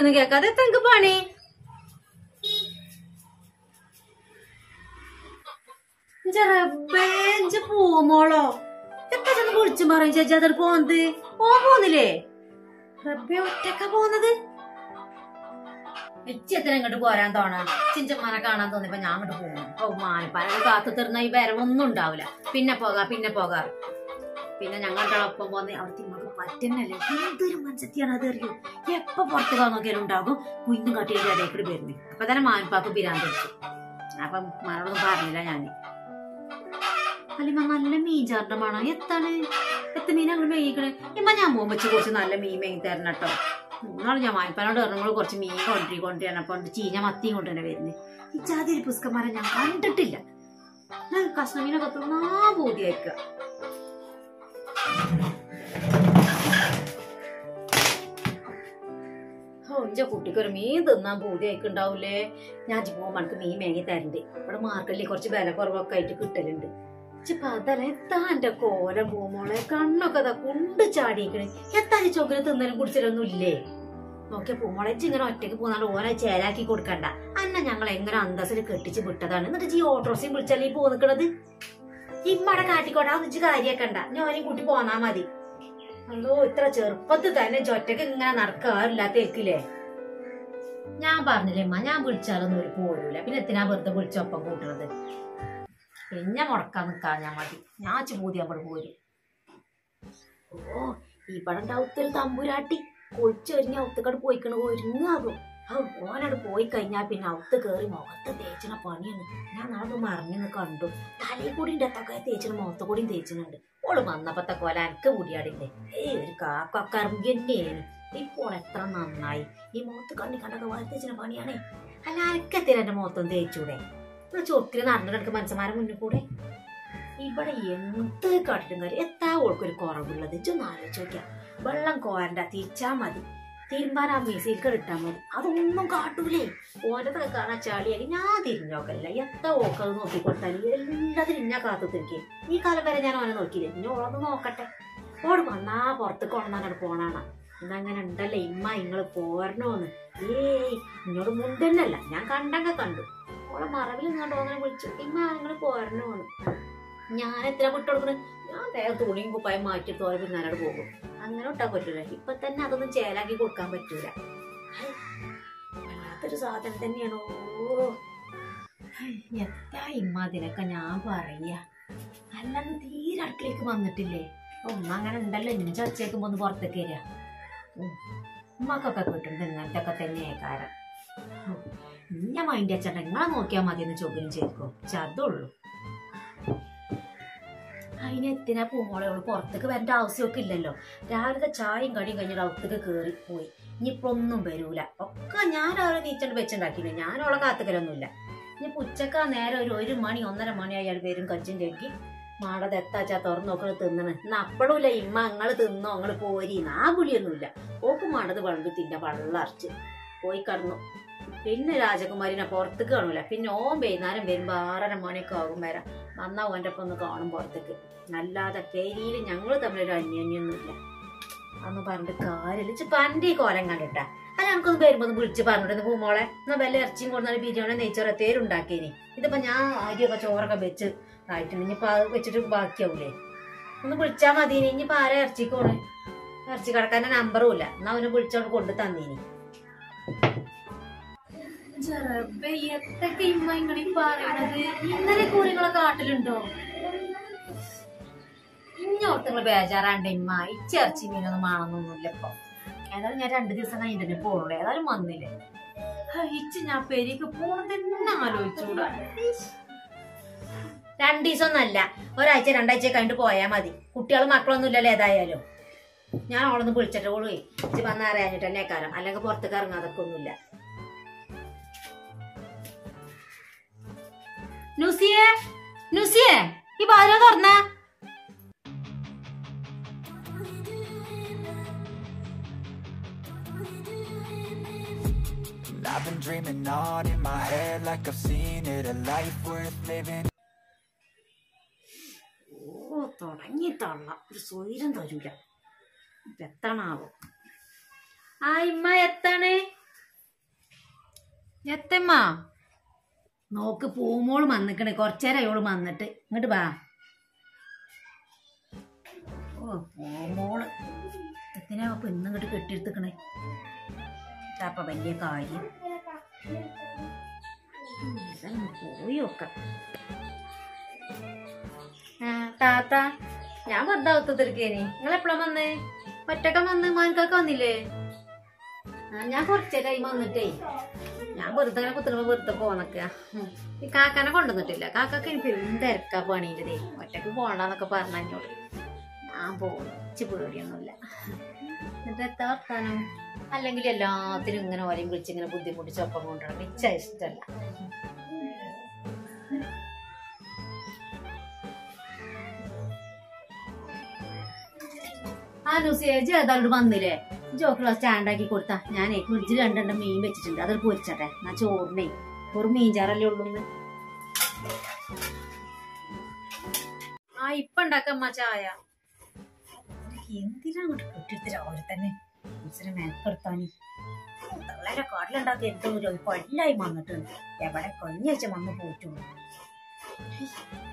വിളിയൊന്നും കേൾക്കാതെ എത്ര എനിക്ക് പണി റബ്ബേഞ്ച് പോമോളോ എത്ര ചെന്ന് വിളിച്ചു പറയും ചേച്ചി അതിൽ പോന്നത് ഓ പോന്നില്ലേ റബ്ബെ ഒറ്റക്ക പോന്നത് ഇച്ചെത്ര ഇങ്ങോട്ട് പോരാൻ തോന്നാ ചിഞ്ചന്മാരെ കാണാൻ തോന്നിയപ്പോ ഞാൻ അങ്ങോട്ട് പോകുന്നു ഓ മാനപ്പാലൊക്കെ കാത്തു തീർന്ന ഈ വരവൊന്നും ഉണ്ടാവില്ല പിന്നെ പോകാ പിന്നെ പോകാ പിന്നെ ഞങ്ങളുടെ ഒപ്പം പോന്ന് അവിടുത്തെ മകൾ പറ്റുന്നല്ലേ എന്തൊരു മനുഷ്യത്തിയാണ് അത് അറിയോ എപ്പോ പുറത്ത് പോകാൻ നോക്കിയാലും ഉണ്ടാകും കുഞ്ഞും കാട്ടിയുടെ ഇടയിൽ കൂടി വരുന്നത് അപ്പൊ തന്നെ മാനപ്പാക്ക് പിരാൻ തെച്ചു അപ്പം മാനോടൊന്നും പറഞ്ഞില്ല ഞാൻ അല്ലിമ്മ നല്ല മീൻ ചാറിന്റെ മണം എത്താണ് എത്ര മീൻ അങ്ങോട്ട് മേയിക്കണേ ഇമ്മ ഞാൻ പോകുമ്പോ ഇച്ചി കുറച്ച് നല്ല മീൻ മേങ്ങി തരണം കേട്ടോ നിങ്ങള് ഞാൻ വായ്പനോട് ഇറങ്ങുമ്പോൾ കുറച്ച് മീൻ കൊണ്ടി കൊണ്ടുവരണം അപ്പൊ ചീഞ്ഞ മത്തിയും കൊണ്ട് തന്നെ വരുന്നത് ഈ ചാതിരി പുസ്തകന്മാരെ ഞാൻ കണ്ടിട്ടില്ല ഞാൻ കഷ്ണമീനൊക്കെ തിന്നാ ബോധിയാക്കുക ഓ ഇന്റെ കുട്ടിക്ക് ഒരു മീൻ തിന്നാൻ പൂതിയായിക്ക് ഉണ്ടാവൂലേ ഞാൻ പോകുമ്പോ മണക്ക് മീൻ മേങ്ങി തരണ്ട് ഇവിടെ മാർക്കറ്റിൽ കുറച്ച് വില കുറവൊക്കെ ആയിട്ട് കിട്ടലുണ്ട് ഇച്ചിപ്പോ അതല്ല എത്താ എന്റെ കോലം പൂമോളെ കണ്ണൊക്കെ അതാ കുണ്ട് ചാടിയിക്കണ് എത്താ ഈ ചൊക്കിന് തിന്നലും കുടിച്ചിലൊന്നും ഇല്ലേ നോക്കിയ പൂമോളെ ഇജ്ജ് ഇങ്ങനെ ഒറ്റയ്ക്ക് പോന്നാണ്ട് ഓനെ ചേലാക്കി കൊടുക്കണ്ട അന്ന ഞങ്ങൾ എങ്ങനെ അന്തസ്സിൽ കെട്ടിച്ച് വിട്ടതാണ് എന്നിട്ട് ഈ ഓട്ടോറിയും വിളിച്ചല്ലേ ഈ പോ നിക്കണത് ഇമ്മടെ കാട്ടിക്കോട്ടെ അത് ഇജ്ജ് കാര്യാക്കണ്ട ഞാൻ ഓനെയും കൂട്ടി പോന്നാ മതി അല്ലോ ഇത്ര ചെറുപ്പത്തിൽ തന്നെ ചൊറ്റക്ക് ഇങ്ങനെ നടക്കാറില്ലാത്ത ഏക്കില്ലേ ഞാൻ പറഞ്ഞില്ലേ അമ്മ ഞാൻ വിളിച്ചാലൊന്നും ഒരു പോരൂല പിന്നെ എത്തിനാ വെറുതെ വിളിച്ചൊപ്പം കൂട്ടണത് പിന്നെ മുടക്കാൻ നിക്കാൻ ഞാൻ മതി ഞാൻ ചൂതി അവിടെ പോരും ഓ ഇവിടെ ഉണ്ടാവത്തൊരു തമ്പുരാട്ടി കൊളിച്ചൊരിഞ്ഞ ഔത്തക്കട് പോയിക്കണ ഒരുങ്ങാകും ആ ഓനോട് പോയി കഴിഞ്ഞാ പിന്നെ ഔത്ത് കേറി മുഖത്ത് തേച്ചിന പണിയാണ് ഞാൻ നാളെ മറിഞ്ഞു കണ്ടു തലയിൽ കൂടി ഇണ്ടത്തൊക്കെ തേച്ചിന് മുഖത്ത് കൂടിയും തേച്ചിനുണ്ട് ഓള് വന്നപ്പത്തെ കൊല എനിക്ക് മുടിയാടില്ലേ ഏയ് ഒരു കാക്കറുമ്പി തന്നെയാണ് ഇപ്പോൾ എത്ര നന്നായി ഈ മുഖത്ത് കണ്ണി കണ്ടൊക്കെ വാരി തേച്ചിന പണിയാണേ അല്ല അനക്കെത്തില്ല എന്റെ മുഖത്തൊന്നും തേച്ചൂടെ ഇവിടെ ചൊക്കില് നടന്നിട്ട് മനസ്സന്മാരെ മുന്നിൽ കൂടെ ഇവിടെ എന്ത് കാട്ടിട്ടും കാര്യം എത്താ ഓൾക്കൊരു കുറവുള്ളത് ഇച്ചൊന്ന് ആലോചിച്ച് നോക്കിയാ വെള്ളം കോരണ്ട തിരിച്ചാ മതി തിരുമ്പാൻ ആ മീസീൽക്കട് ഇട്ടാ മതി അതൊന്നും കാട്ടൂലേ ഓനതൊക്കെ കാണാൻ ചാളിയായി ഞാൻ തിരിഞ്ഞോക്കല്ല എത്ര ഓക്കത് നോക്കി കൊടുത്താലും എല്ലാത്തിനും ഇന്ന കാത്തു തിരിക്കേ ഈ കാലം വരെ ഞാൻ ഓനെ നോക്കിയില്ലേ ഇനി ഓളൊന്ന് നോക്കട്ടെ ഓട് വന്നാ പുറത്ത് കൊണ്ടാണ് പോണാണ് ഇന്നങ്ങനെ ഉണ്ടല്ലേ ഇമ്മ ഇങ്ങള് പോരണോന്ന് ഏയ് ഇന്നോട് മുണ്ടന്നല്ല ഞാൻ കണ്ടങ്ങ കണ്ടു ഓളെ മറവിൽ ഇങ്ങോട്ട് അങ്ങനെ വിളിച്ചു ഇമ്മ നിങ്ങള് പോരണോന്ന് ഞാൻ എത്ര വിട്ടുകൊടുക്കണ ഞാൻ വേഗം തുണിയും കുപ്പായും മാറ്റി തോരെ പിന്നാലോട് പോകും അങ്ങനെ ഇട്ടാ പറ്റൂല ഇപ്പൊ തന്നെ അതൊന്നും ചേലാക്കി കൊടുക്കാൻ പറ്റൂല ഹൈ, വല്ലാത്തൊരു സാധനം തന്നെയാണോ ഹൈ, എത്താ ഇമ്മ അതിനൊക്കെ ഞാൻ പറയാ അല്ലാന്ന് തീരെ അടുക്കളേക്ക് വന്നിട്ടില്ലേ ഉമ്മ അങ്ങനെ ഉണ്ടല്ലോ ഇഞ്ച ഒച്ചേക്കുമ്പോ ഒന്ന് പുറത്തേക്ക് വരിക ഉമ്മക്കൊക്കെ കിട്ടുന്നത് ഇങ്ങനത്തെ ഒക്കെ തന്നെ കാരം ഇന്ന മൈൻഡ് വെച്ചാൽ നിങ്ങളെ നോക്കിയാൽ മതി എന്ന് ചോദ്യം ചെയ്തോ ചതുള്ളൂ അതിന് എത്തിനാ പൂമോളെ അവള് പുറത്തേക്ക് വരേണ്ട ആവശ്യമൊക്കെ ഇല്ലല്ലോ രാവിലത്തെ ചായയും കടിയും കഴിഞ്ഞിട്ട് അകത്തേക്ക് കയറി പോയി ഇനിയിപ്പോ ഒന്നും വരൂല ഒക്കെ ഞാൻ അവരെ നീച്ചണ്ട് വെച്ചുണ്ടാക്കിയില്ല ഞാൻ അവളെ കാത്തുക്കലൊന്നുമില്ല ഇനി ഉച്ചക്ക നേരം ഒരു ഒരു മണി ഒന്നര മണി അയാൾ വരും കച്ചും ചെക്കി മാടത് എത്താച്ചാ തുറന്നു നോക്കണ തിന്നണ് എന്നാ അപ്പഴുമില്ല ഇമ്മ അങ്ങള് തിന്നോ അങ്ങള് പോരി ആ പുളിയൊന്നുമില്ല ഓക്ക് മാടത് വളമ്പി തിന്ന വള്ളറച്ച് പോയി കടന്നു പിന്നെ രാജകുമാരിനെ പുറത്തേക്ക് കാണൂല പിന്നെ ഓൻ വൈകുന്നേരം വരുമ്പോ ആറര മണിയൊക്കെ ആകും വരാം വന്നാ ഓൻ്റെ ഒപ്പം ഒന്ന് കാണും പുറത്തേക്ക് അല്ലാതെ പേരിയിൽ ഞങ്ങൾ തമ്മിലൊരു അന്യോന്യൊന്നുമില്ല അന്ന് പറഞ്ഞിട്ട് കാര്യമില്ല ഇച്ച് പണ്ട് ഈ കോലം കണ്ടിട്ടാ അല്ല നമുക്കൊന്ന് വരുമ്പോ ഒന്ന് വിളിച്ച് പറഞ്ഞിട്ട് പൂമോളെ എന്നാ വല്ല ഇറച്ചിയും കൊടുത്താൽ ബിരിയാണി നെയ്ച്ചോറ് തേരുണ്ടാക്കിയേനി ഇതിപ്പോ ഞാൻ അരിയൊക്കെ ചോറൊക്കെ വെച്ച് ആയിട്ടുണ്ട് ഇനിയിപ്പോ അത് വെച്ചിട്ട് ബാക്കിയാവൂലേ ഒന്ന് വിളിച്ചാ മതി ഇനിയിപ്പോ ആരാ ഇറച്ചിക്കോണ് ഇറച്ചി കടക്കാൻ്റെ നമ്പറും ഇല്ല എന്നാ അവന് വിളിച്ചോണ്ട് കൊണ്ടു തന്നീനി ഇന്നലെ കൂറിങ്ങളെ കാട്ടിലുണ്ടോ ഇഞ്ഞോർത്തുങ്ങൾ ബേജാറാണ്ട് ഇമ്മ ഇച്ചിറച്ചി മീനൊന്നും മാണെന്നൊന്നുമില്ല ഇപ്പൊ ഏതായാലും ഞാൻ രണ്ടു ദിവസം കഴിഞ്ഞിട്ട് പോകുള്ളൂ ഏതായാലും വന്നില്ലേ ഹ, ഇച്ച് ഞാൻ പെരിക്ക് പോണത് തന്നെ ആലോചിച്ചൂടാ രണ്ടു ദിവസം ഒന്നല്ല ഒരാഴ്ച രണ്ടാഴ്ച കഴിഞ്ഞിട്ട് പോയാ മതി കുട്ടികളും മക്കളൊന്നും ഇല്ലല്ലോ ഏതായാലും ഞാൻ അവളൊന്ന് വിളിച്ചിട്ട് ഓള് ഇച്ച് വന്ന അറിയാഞ്ഞിട്ട് തന്നെ കാലം അല്ലെങ്കിൽ പുറത്തേക്ക് ഇറങ്ങാതൊക്കെ ഒന്നുമില്ല നുസിയെ നുസിയെ ഈ ബാല തുറന്ന I've been dreaming on in my head like I've seen it, a life worth living. ഓ തുടങ്ങി തള്ള ഒരു സ്വൈരം തരൂല ഇപ്പൊ എത്തണാവോ ആ ഇമ്മ എത്താണ് എത്തമ്മ നോക്ക് പൂമോള് വന്നിക്കണേ കുറച്ചേരം അയോള് വന്നിട്ട് ഇങ്ങോട്ട് വാ ഓ പൂമോള് എത്തിനാ അപ്പൊ ഇന്ന് ഇങ്ങോട്ട് കെട്ടിയെടുത്തിക്കണേ അപ്പൊ വലിയ കാര്യം ഉം, ഇതൊന്ന് പോയി നോക്കാം ആ, താത്ത ഞാൻ വെറുതെ ഒത്തുതിരിക്കേനി നിങ്ങൾ എപ്പോഴാ വന്നേ ഒറ്റക്കം വന്ന് മോനക്കൊക്കെ വന്നില്ലേ ആ ഞാൻ കുറച്ചേ ടൈം വന്നിട്ടേ ഞാൻ വെറുതെ ഇങ്ങനെ കുത്തുമ്പോ വെറുതെ പോന്നൊക്കെ ഈ കാക്കാനെ കൊണ്ടുവന്നിട്ടില്ല കാക്കൊക്കെ എനിക്ക് തിരക്കാ പണിയിട്ടതേ ഒറ്റക്ക് പോണ്ടെന്നൊക്കെ പറഞ്ഞ എന്നോട് ഞാൻ പോച്ച് പേടിയൊന്നുമില്ല എന്നിട്ട് എത്താ വർത്താനം അല്ലെങ്കിൽ എല്ലാത്തിനും ഇങ്ങനെ ഓരെയും വിളിച്ച് ഇങ്ങനെ ബുദ്ധിമുട്ടിച്ച് ഒപ്പം കൊണ്ടുവരണം മിച്ച ഇഷ്ടമല്ല ആ നുസിയേജ് ഏതാണ്ട് വന്നില്ലേ ജോക്കുള്ള സ്റ്റാൻഡാക്കി കൊടുത്താ ഞാനേ ഫ്രിഡ്ജിൽ രണ്ടെണ്ണം മീൻ വെച്ചിട്ടുണ്ട് അതൊരു പൊരിച്ചട്ടെ ഞാൻ ചോറിനേ ഒരു മീൻ ചാറല്ലേ ഉള്ളൂ ഇന്ന്. ആ ഇപ്പൊ ഉണ്ടാക്കമ്മ ചായ എന്തിനാ അങ്ങോട്ട് കെട്ടിട്ട് രാവിലെ തന്നെ ഇച്ചിരി മേക്കെടുത്താനി തള്ളേരെ കാട്ടിലുണ്ടാക്കി എന്തോ ഒരു കൊല്ലായി വന്നിട്ടുണ്ട് എവിടെ കൊഞ്ഞ വെച്ച വന്ന് പോയിട്ടുള്ളൂ